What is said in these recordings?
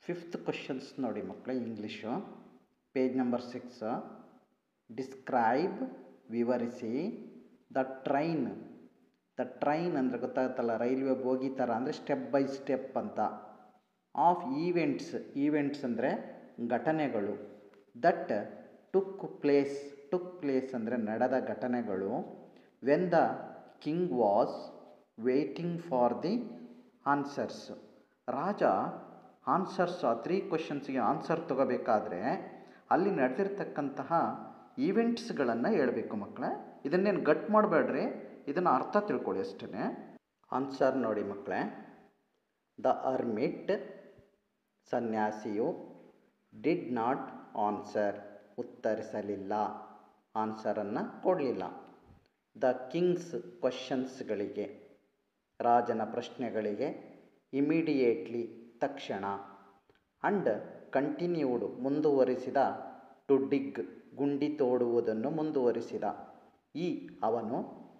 fifth questions ನೋಡಿ ಮಕ್ಕಳೇ English page number six describe ವಿವರಿಸಿ ದ ಟ್ರೈನ್ ದ ಟ್ರೈನ್ ಅಂದರೆ ಗೊತ್ತಾಗುತ್ತಲ್ಲ ರೈಲ್ವೆ ಬೋಗಿ ಥರ ಅಂದರೆ ಸ್ಟೆಪ್ ಬೈ ಸ್ಟೆಪ್ ಅಂತ ಆಫ್ ಈವೆಂಟ್ಸ್ ಈವೆಂಟ್ಸ್ ಅಂದರೆ ಘಟನೆಗಳು that took place took place ಅಂದರೆ ನಡೆದ ಘಟನೆಗಳು when the king was waiting for the answers ರಾಜ ಆನ್ಸರ್ಸ್ ಆ ತ್ರೀ ಕ್ವಶನ್ಸ್ಗೆ ಆನ್ಸರ್ ತಗೋಬೇಕಾದ್ರೆ ಅಲ್ಲಿ ನಡೆದಿರ್ತಕ್ಕಂತಹ ಈವೆಂಟ್ಸ್ಗಳನ್ನು ಹೇಳಬೇಕು ಮಕ್ಕಳೇ ಇದನ್ನೇನು ಗಟ್ ಮಾಡಬೇಡ್ರಿ ಇದನ್ನು ಅರ್ಥ ತಿಳ್ಕೊಳ್ಳಿ ಅಷ್ಟೇ ಆನ್ಸರ್ ನೋಡಿ ಮಕ್ಕಳೇ ದ ಅರ್ಮಿಟ್ ಸನ್ಯಾಸಿಯು ಡಿಡ್ ನಾಟ್ ಆನ್ಸರ್ ಉತ್ತರಿಸಲಿಲ್ಲ ಆನ್ಸರನ್ನು ಕೊಡಲಿಲ್ಲ ದ ಕಿಂಗ್ಸ್ ಕ್ವಶನ್ಸ್ಗಳಿಗೆ ರಾಜನ ಪ್ರಶ್ನೆಗಳಿಗೆ ಇಮಿಡಿಯೇಟ್ಲಿ ತಕ್ಷಣ ಅಂಡ್ ಕಂಟಿನ್ಯೂಡ್ ಮುಂದುವರಿಸಿದ ಟು ಡಿಗ್ ಗುಂಡಿ ತೋಡುವುದನ್ನು ಮುಂದುವರಿಸಿದ ಈ ಅವನು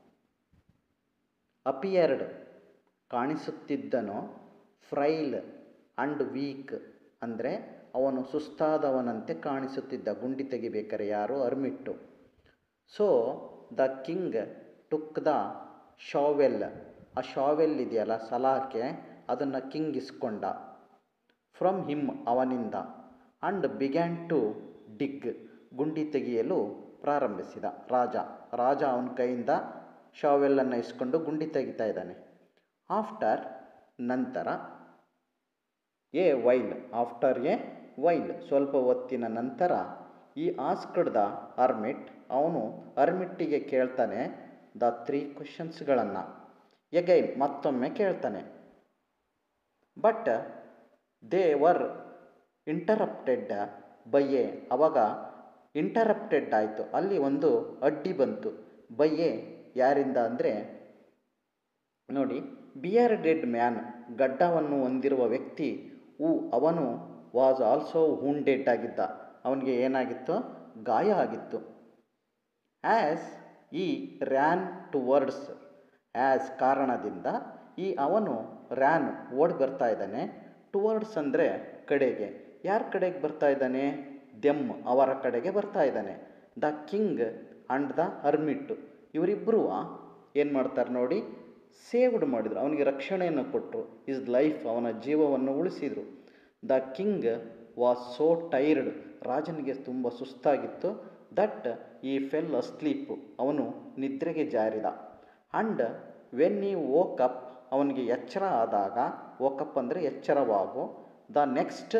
ಅಪಿಯರ್ಡ್ ಕಾಣಿಸುತ್ತಿದ್ದನು ಫ್ರೈಲ್ ಅಂಡ್ ವೀಕ್ ಅಂದರೆ ಅವನು ಸುಸ್ತಾದವನಂತೆ ಕಾಣಿಸುತ್ತಿದ್ದ ಗುಂಡಿ ತೆಗಿಬೇಕಾರೆ ಯಾರು hermit so the king took the shovel ಆ ಶಾವೆಲ್ ಇದೆಯಲ್ಲ ಸಲಾಕೆ ಅದನ್ನು ಕಿಂಗ್ ಇಸ್ಕೊಂಡ ಫ್ರಮ್ ಹಿಮ್ ಅವನಿಂದ ಅಂಡ್ ಬಿಗ್ಯಾನ್ ಟು ಡಿಗ್ ಗುಂಡಿ ತೆಗೆಯಲು ಪ್ರಾರಂಭಿಸಿದ ರಾಜ ರಾಜ ಅವನ ಕೈಯಿಂದ ಶಾವೆಲ್ಲನ್ನು ಇಸ್ಕೊಂಡು ಗುಂಡಿ ತೆಗಿತಾ ಇದ್ದಾನೆ ಆಫ್ಟರ್ ನಂತರ a while after a while ಸ್ವಲ್ಪ ಹೊತ್ತಿನ ನಂತರ ಈ ಆಸ್ಕಡ್ ದ ಅರ್ಮಿಟ್ ಅವನು ಅರ್ಮಿಟ್ಟಿಗೆ ಕೇಳ್ತಾನೆ ದ ತ್ರೀ ಕ್ವಶನ್ಸ್ಗಳನ್ನು ಎಗೈನ್ ಮತ್ತೊಮ್ಮೆ ಕೇಳ್ತಾನೆ but they were interrupted by a ಅವಾಗ ಇಂಟರಪ್ಟೆಡ್ ಆಯಿತು ಅಲ್ಲಿ ಒಂದು ಅಡ್ಡಿ ಬಂತು ಬೈ ಎ ಯಾರಿಂದ ಅಂದರೆ ನೋಡಿ ಬಿಯರ್ ಡೆಡ್ ಮ್ಯಾನ್ ಗಡ್ಡವನ್ನು ಹೊಂದಿರುವ ವ್ಯಕ್ತಿ ಹೂ ಅವನು ವಾಸ್ ಆಲ್ಸೋ ಹೂಂಡೆಡ್ ಆಗಿದ್ದ ಅವನಿಗೆ ಏನಾಗಿತ್ತು ಗಾಯ ಆಗಿತ್ತು ಆ್ಯಸ್ ಈ ರ್ಯಾನ್ ಟುವರ್ಡ್ಸ್ ಆ್ಯಸ್ ಕಾರಣದಿಂದ ಈ ಅವನು ರ್ಯಾನ್ ಓಡಿ ಬರ್ತಾ ಇದ್ದಾನೆ ಟುವರ್ಡ್ಸ್ ಅಂದರೆ ಕಡೆಗೆ ಯಾರ ಕಡೆಗೆ ಬರ್ತಾ ಇದ್ದಾನೆ ದೆಮ್ ಅವರ ಕಡೆಗೆ ಬರ್ತಾ ಇದ್ದಾನೆ the king and the hermit ಇವರಿಬ್ಬರು ಏನು ಮಾಡ್ತಾರೆ ನೋಡಿ ಸೇವ್ಡ್ ಮಾಡಿದರು ಅವನಿಗೆ ರಕ್ಷಣೆಯನ್ನು ಕೊಟ್ಟರು ಇಸ್ ಲೈಫ್ ಅವನ ಜೀವವನ್ನು ಉಳಿಸಿದರು the king was so tired ರಾಜನಿಗೆ ತುಂಬ ಸುಸ್ತಾಗಿತ್ತು ದಟ್ ಈ ಫೆಲ್ ಅಸ್ಲೀಪ್ ಅವನು ನಿದ್ರೆಗೆ ಜಾರಿದ and when he woke up ಅವನಿಗೆ ಎಚ್ಚರ ಆದಾಗ ವೋಕಪ್ ಅಂದರೆ ಎಚ್ಚರವಾಗು the next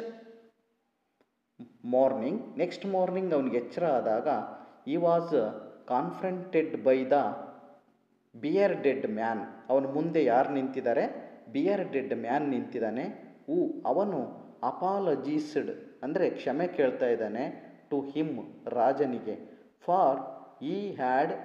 morning next morning ಅವನಿಗೆ ಎಚ್ಚರ ಆದಾಗ he was confronted by the bearded man ಅವನ ಮುಂದೆ ಯಾರು ನಿಂತಿದ್ದಾರೆ ಬಿಯರ್ ಡೆಡ್ ಮ್ಯಾನ್ ನಿಂತಿದ್ದಾನೆ ಹೂ ಅವನು ಅಪಾಲಜೀಸ್ಡ್ ಅಂದರೆ ಕ್ಷಮೆ ಕೇಳ್ತಾ ಇದ್ದಾನೆ ಟು ಹಿಮ್ ರಾಜನಿಗೆ ಫಾರ್ ಈ ಹ್ಯಾಡ್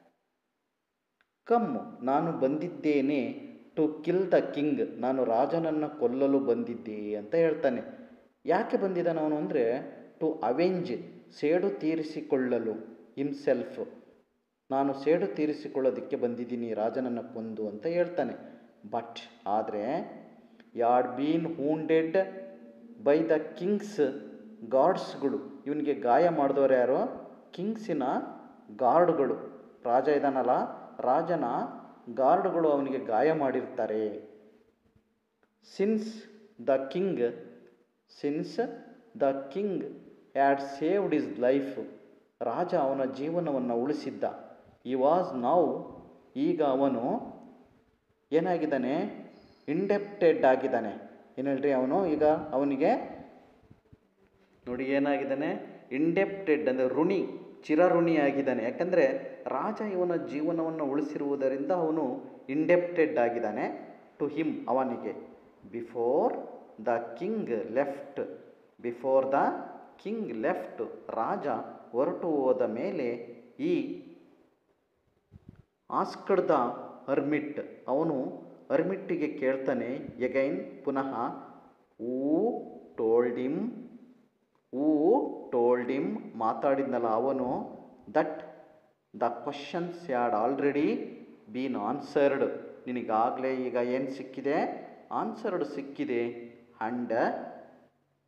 ಕಮ್ ನಾನು ಬಂದಿದ್ದೇನೆ ಟು ಕಿಲ್ ದ ಕಿಂಗ್ ನಾನು ರಾಜನನ್ನು ಕೊಲ್ಲಲು ಬಂದಿದ್ದೆ ಅಂತ ಹೇಳ್ತಾನೆ ಯಾಕೆ ಬಂದಿದ್ದಾನೆ ಅವನು ಅಂದರೆ ಟು ಅವೆಂಜ್ ಸೇಡು ತೀರಿಸಿಕೊಳ್ಳಲು ಹಿಮ್ಸೆಲ್ಫ್ ನಾನು ಸೇಡು ತೀರಿಸಿಕೊಳ್ಳೋದಕ್ಕೆ ಬಂದಿದ್ದೀನಿ ರಾಜನನ್ನು ಕೊಂದು ಅಂತ ಹೇಳ್ತಾನೆ ಬಟ್ ಆದರೆ had been hounded by the king's ಗಾರ್ಡ್ಸ್ಗಳು ಇವನಿಗೆ ಗಾಯ ಮಾಡಿದವರು ಯಾರು ಕಿಂಗ್ಸಿನ ಗಾರ್ಡ್ಗಳು ರಾಜ ಇದ್ದಾನಲ್ಲ ರಾಜನ ಗಾರ್ಡ್ಗಳು ಅವನಿಗೆ ಗಾಯ ಮಾಡಿರ್ತಾರೆ since the king since the king had saved his life ರಾಜ ಅವನ ಜೀವನವನ್ನು ಉಳಿಸಿದ್ದ ಈ ವಾಸ್ ನೌ ಈಗ ಅವನು ಏನಾಗಿದ್ದಾನೆ ಇಂಡೆಪ್ಟೆಡ್ ಆಗಿದ್ದಾನೆ ಏನು ಹೇಳ್ರಿ ಅವನು ಈಗ ಅವನಿಗೆ ನೋಡಿ ಏನಾಗಿದ್ದಾನೆ ಇಂಡೆಪ್ಟೆಡ್ ಅಂದರೆ ಋಣಿ ಚಿರಋಣಿ ಆಗಿದ್ದಾನೆ ಯಾಕಂದರೆ ರಾಜ ಇವನ ಜೀವನವನ್ನು ಉಳಿಸಿರುವುದರಿಂದ ಅವನು ಇಂಡೆಪ್ಟೆಡ್ ಆಗಿದ್ದಾನೆ ಟು ಹಿಮ್ ಅವನಿಗೆ before the king left before the king left ರಾಜ ಹೊರಟು ಹೋದ ಮೇಲೆ ಈ ಆಸ್ಕಡ್ ದ ಅರ್ಮಿಟ್ ಅವನು ಅರ್ಮಿಟ್ಟಿಗೆ ಕೇಳ್ತಾನೆ ಎಗೈನ್ ಪುನಃ he told him he told him ಮಾತಾಡಿದ್ನಲ್ಲ ಅವನು that the questions had already been answered ನಿನಗಾಗಲೇ ಈಗ ಏನು ಸಿಕ್ಕಿದೆ ಆನ್ಸರ್ಡ್ ಸಿಕ್ಕಿದೆ ಅಂಡ್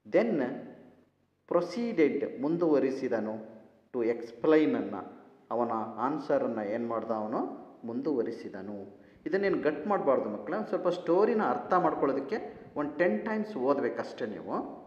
ದೆನ್ ಪ್ರೊಸೀಡೆಡ್ ಮುಂದುವರಿಸಿದನು ಟು ಎಕ್ಸ್ಪ್ಲೈನನ್ನು ಅವನ ಆನ್ಸರನ್ನು ಏನು ಮಾಡ್ದ ಅವನು ಮುಂದುವರಿಸಿದನು ಇದನ್ನೇನು ಗಟ್ ಮಾಡಬಾರ್ದು ಮಕ್ಕಳ ಸ್ವಲ್ಪ ಸ್ಟೋರಿನ ಅರ್ಥ ಮಾಡ್ಕೊಳ್ಳೋದಕ್ಕೆ ಒಂದು ಟೆನ್ ಟೈಮ್ಸ್ ಓದಬೇಕಷ್ಟೇ ನೀವು